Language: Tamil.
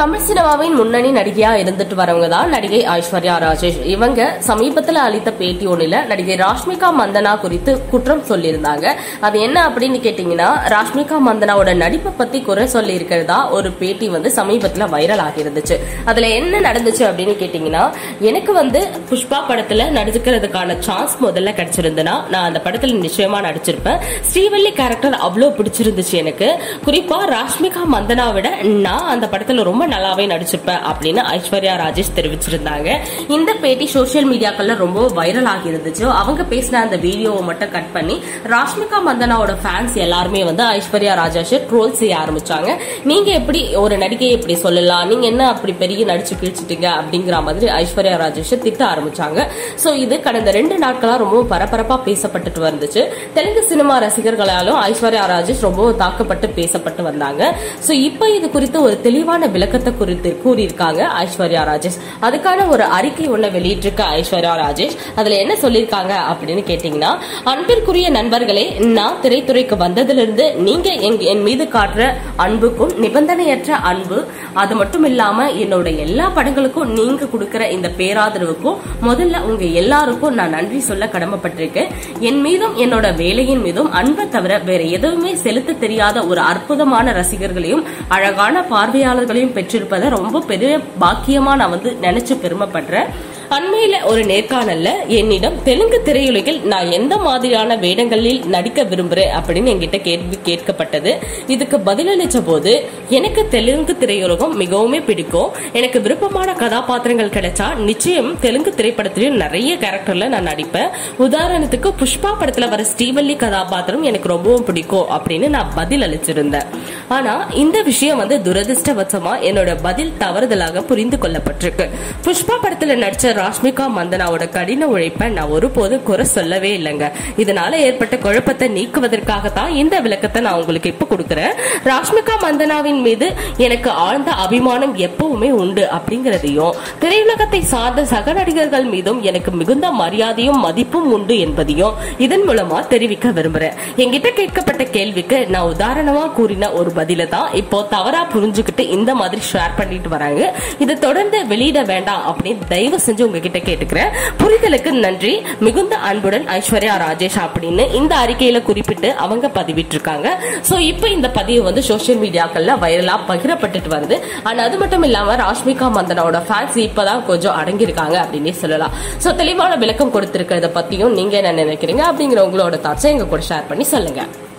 தமிழ் சினிமாவின் முன்னணி நடிகையா இருந்துட்டு வரவங்க தான் நடிகை ஐஸ்வர்யா ராஜேஷ் இவங்க சமீபத்துல அளித்த பேட்டி ஒண்ணுல நடிகை ராஷ்மிகா மந்தனா குறித்து குற்றம் சொல்லியிருந்தாங்க அது என்ன அப்படின்னு கேட்டீங்கன்னா ராஷ்மிகா மந்தனாவோட நடிப்பை பத்தி குறை சொல்லி இருக்கிறதா ஒரு பேட்டி வந்து சமீபத்துல வைரல் ஆகி இருந்துச்சு அதுல என்ன நடந்துச்சு அப்படின்னு கேட்டீங்கன்னா எனக்கு வந்து புஷ்பா படத்துல நடிக்கிறதுக்கான சான்ஸ் முதல்ல கிடைச்சிருந்தனா நான் அந்த படத்துல நிச்சயமா நடிச்சிருப்பேன் ஸ்ரீவல்லி கேரக்டர் அவ்வளவு பிடிச்சிருந்துச்சு எனக்கு குறிப்பா ராஷ்மிகா மந்தனா விட நான் அந்த படத்துல ரொம்ப நல்லாவே நடிச்சிருப்பேன் அப்படின்னு ஐஸ்வர்யா ராஜேஷ் தெரிவிச்சிருந்தாங்க இந்த பேட்டி சோசியல் மீடியாக்கள்ல ரொம்ப வைரல் ஆகி இருந்துச்சு அவங்க பேசின அந்த வீடியோவை மட்டும் கட் பண்ணி ராஷ்மிகா மந்தனாவோட ஃபேன்ஸ் எல்லாருமே வந்து ஐஸ்வர்யா ராஜேஷ் ட்ரோல் செய்ய ஆரம்பிச்சாங்க நீங்க எப்படி ஒரு நடிகையை இப்படி சொல்லலாம் நீங்க என்ன அப்படி பெரிய நடிச்சு கிழிச்சிட்டீங்க அப்படிங்கிற மாதிரி ஐஸ்வர்யா ராஜேஷ் திட்ட ஆரம்பிச்சாங்க சோ இது கடந்த ரெண்டு நாட்களா ரொம்ப பரபரப்பா பேசப்பட்டுட்டு வந்துச்சு தெலுங்கு சினிமா ரசிகர்களாலும் ஐஸ்வர்யா ராஜேஷ் ரொம்ப தாக்கப்பட்டு பேசப்பட்டு வந்தாங்க சோ இப்போ இது குறித்து ஒரு தெளிவான விளக்கத்தை குறித்து கூறியிருக்காங்க ஐஸ்வர்யா ராஜேஷ் அதுக்கான ஒரு அறிக்கை ஒண்ணு வெளியிட்டிருக்க ஐஸ்வர்யா ராஜேஷ் அதுல என்ன சொல்லியிருக்காங்க அப்படின்னு கேட்டீங்கன்னா அன்பிற்குரிய நண்பர்களே நான் திரைத்துறைக்கு வந்ததிலிருந்து நீங்க எங்க- என் மீது காட்டுற அன்புக்கும் நிபந்தனையற்ற அன்பு அது மட்டும் இல்லாம என்னோட எல்லா படங்களுக்கும் நீங்க கொடுக்கிற இந்த பேராதரவுக்கும் முதல்ல உங்க எல்லாருக்கும் நான் நன்றி சொல்ல கடமைப்பட்டிருக்கேன் என் மீதும் என்னோட வேலையின் மீதும் அன்பை தவிர வேற எதுவுமே செலுத்த தெரியாத ஒரு அற்புதமான ரசிகர்களையும் அழகான பார்வையாளர்களையும் பெற்றிருப்பதை ரொம்ப பெரிய பாக்கியமா நான் வந்து நினைச்சு பெருமைப்படுறேன் அண்மையில ஒரு நேர்காணல்ல என்னிடம் தெலுங்கு திரையுலகில் நான் எந்த மாதிரியான வேடங்களில் நடிக்க விரும்புறேன் அப்படின்னு என்கிட்ட கேள்வி கேட்கப்பட்டது இதுக்கு பதிலளிச்ச போது எனக்கு தெலுங்கு திரையுலகம் மிகவுமே பிடிக்கும் எனக்கு விருப்பமான கதாபாத்திரங்கள் கிடைச்சா நிச்சயம் தெலுங்கு திரைப்படத்திலும் நிறைய கேரக்டர்ல நான் நடிப்பேன் உதாரணத்துக்கு புஷ்பா படத்துல வர ஸ்ரீவல்லி கதாபாத்திரம் எனக்கு ரொம்பவும் பிடிக்கும் அப்படின்னு நான் பதில் அளிச்சிருந்தேன் ஆனா இந்த விஷயம் வந்து துரதிருஷ்டவசமா என்னோட பதில் தவறுதலாக புரிந்து கொள்ளப்பட்டிருக்கு புஷ்பா படத்துல நடிச்ச ராஷ்மிகா மந்தனாவோட கடின உழைப்பை நான் ஒருபோதும் குறை சொல்லவே இல்லைங்க இதனால ஏற்பட்ட குழப்பத்தை நீக்குவதற்காகத்தான் இந்த விளக்கத்தை நான் உங்களுக்கு இப்ப கொடுக்கறேன் ராஷ்மிகா மந்தனாவின் மீது எனக்கு ஆழ்ந்த அபிமானம் எப்பவுமே உண்டு அப்படிங்கறதையும் திரையுலகத்தை சார்ந்த சக நடிகர்கள் மீதும் எனக்கு மிகுந்த மரியாதையும் மதிப்பும் உண்டு என்பதையும் இதன் மூலமா தெரிவிக்க விரும்புறேன் என்கிட்ட கேட்கப்பட்ட கேள்விக்கு நான் உதாரணமா கூறின ஒரு பதில தான் இப்போ தவறா புரிஞ்சுக்கிட்டு இந்த மாதிரி ஷேர் பண்ணிட்டு வராங்க இதை தொடர்ந்து வெளியிட வேண்டாம் அப்படின்னு தயவு செஞ்சு உங்ககிட்ட கேட்டுக்கிறேன் புரிதலுக்கு நன்றி மிகுந்த அன்புடன் ஐஸ்வர்யா ராஜேஷ் அப்படின்னு இந்த அறிக்கையில குறிப்பிட்டு அவங்க பதிவிட்டிருக்காங்க சோ இப்போ இந்த பதிவு வந்து சோஷியல் மீடியாக்கள்ல வைரலா பகிரப்பட்டுட்டு வருது ஆனா அது மட்டும் இல்லாம ராஷ்மிகா மந்தனாவோட ஃபேன்ஸ் இப்பதான் கொஞ்சம் அடங்கியிருக்காங்க அப்படின்னே சொல்லலாம் சோ தெளிவான விளக்கம் கொடுத்திருக்கிறத பத்தியும் நீங்க என்ன நினைக்கிறீங்க அப்படிங்கிற உங்களோட தாட்ஸை எங்க கூட ஷேர் பண்ணி சொல்லுங்க